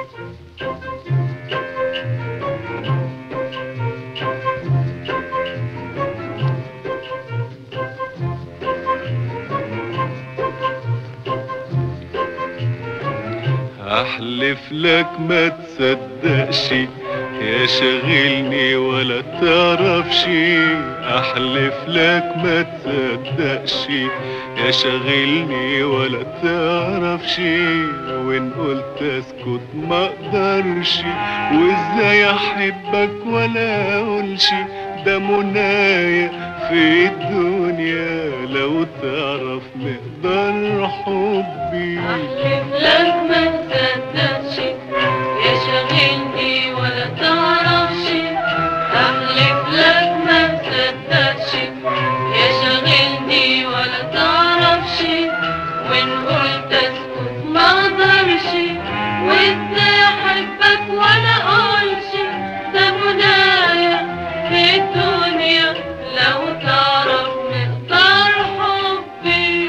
احلف لك ما تصدقش يا شاغلني ولا تعرفش احلف لك ما تصدقش يا شاغلني ولا تعرفش وان قلت اسكت ما اقدرش وازاي احبك ولا اقولش ده منايا في الدنيا لو تعرف مقدار حبي أحلف لك ما تصدقش يا شاغلني ولا تعرفش أحلف لك ما تصدقش يا شاغلني ولا تعرفش وإن قلت اسكت ما اقدرش وازاي أحبك ولا أقولش ده منايا في الدنيا لو تعرف مقدار حبي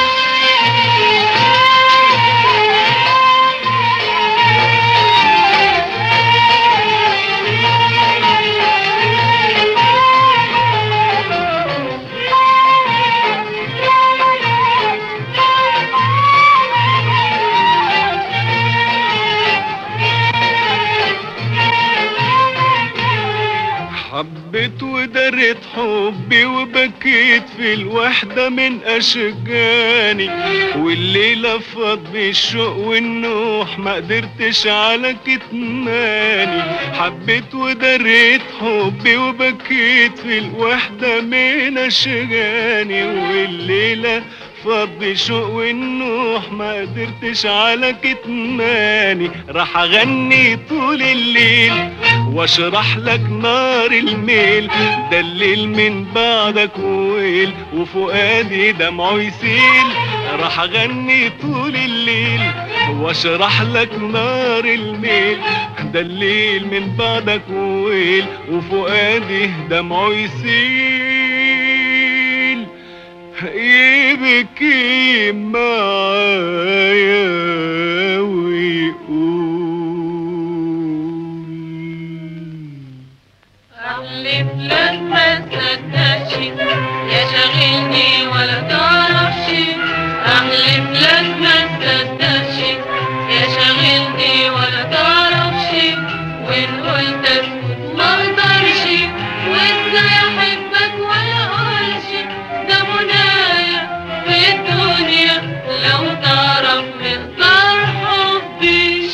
حبيت ودريت حبي وبكيت في الوحدة من أشجاني والليلة فاض بالشوق والنوح ما قدرتش على كتماني حبيت ودريت حبي وبكيت في الوحدة من أشجاني والليلة فضي شوق والنوح ما قدرتش على كتماني راح اغني طول الليل واشرح لك نار الميل ده الليل من بعدك ويل وفؤادي دمعه يسيل راح اغني طول الليل واشرح لك نار الميل ده الليل من بعدك ويل وفؤادي دمعه يسيل يبكي معايا ويقول أحلف لك ما تصدقش يا شاغلني ولا تعرفش أحلف لك ما تصدقش يا شاغلني ولا تعرفش وإن قلت اسكت ما اقدرش وازاي أحبك ولا أقولش ده منايا في الدنيا لو تعرف مقدار حبي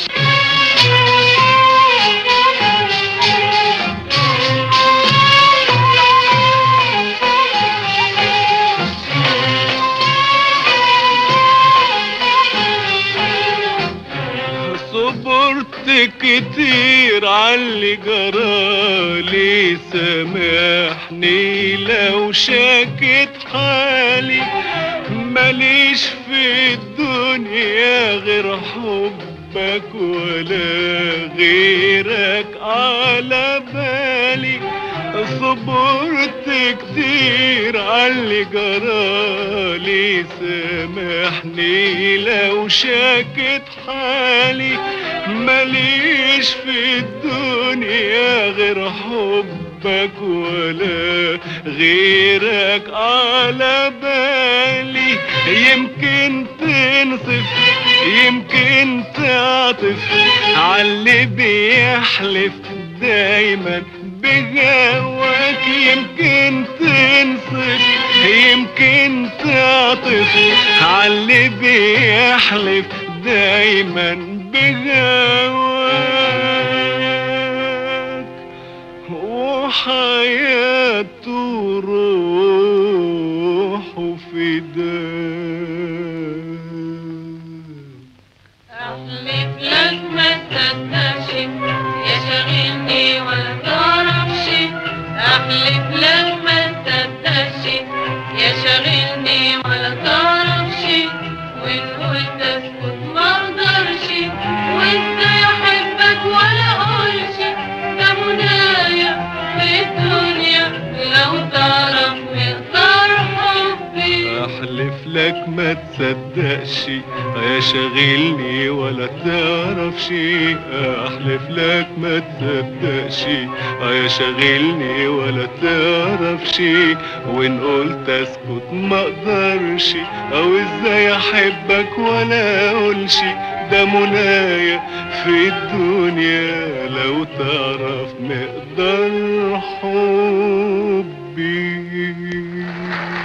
صبرت كتير عاللي جرالي سامحني لو شاكت حالي ماليش في الدنيا غير حبك ولا غيرك على بالي صبرت كتير عاللي جرالي سامحني لو شاكت حالي ماليش في الدنيا غير حبك ولا غيرك على بالي يمكن تنصف يمكن تعطف عاللي بيحلف دايما بجواك يمكن تنصف يمكن تعطف عاللي بيحلف دايما بجواك وحياته روح فداك أحلف لك ما تصدقش يا شاغلني ولا تعرفش أحلف لك ما تصدقش يا شاغلني ولا تعرفش وإن قلت اسكت ما اقدرش وازاي أحبك ولا أقولش ده منايا في الدنيا ما تصدقش يا شاغلني ولا تعرفش احلف لك ما تصدقش يا شاغلني ولا تعرفش وان قلت اسكت ما اقدرش او ازاي احبك ولا اقولش ده منايا في الدنيا لو تعرف مقدار حبي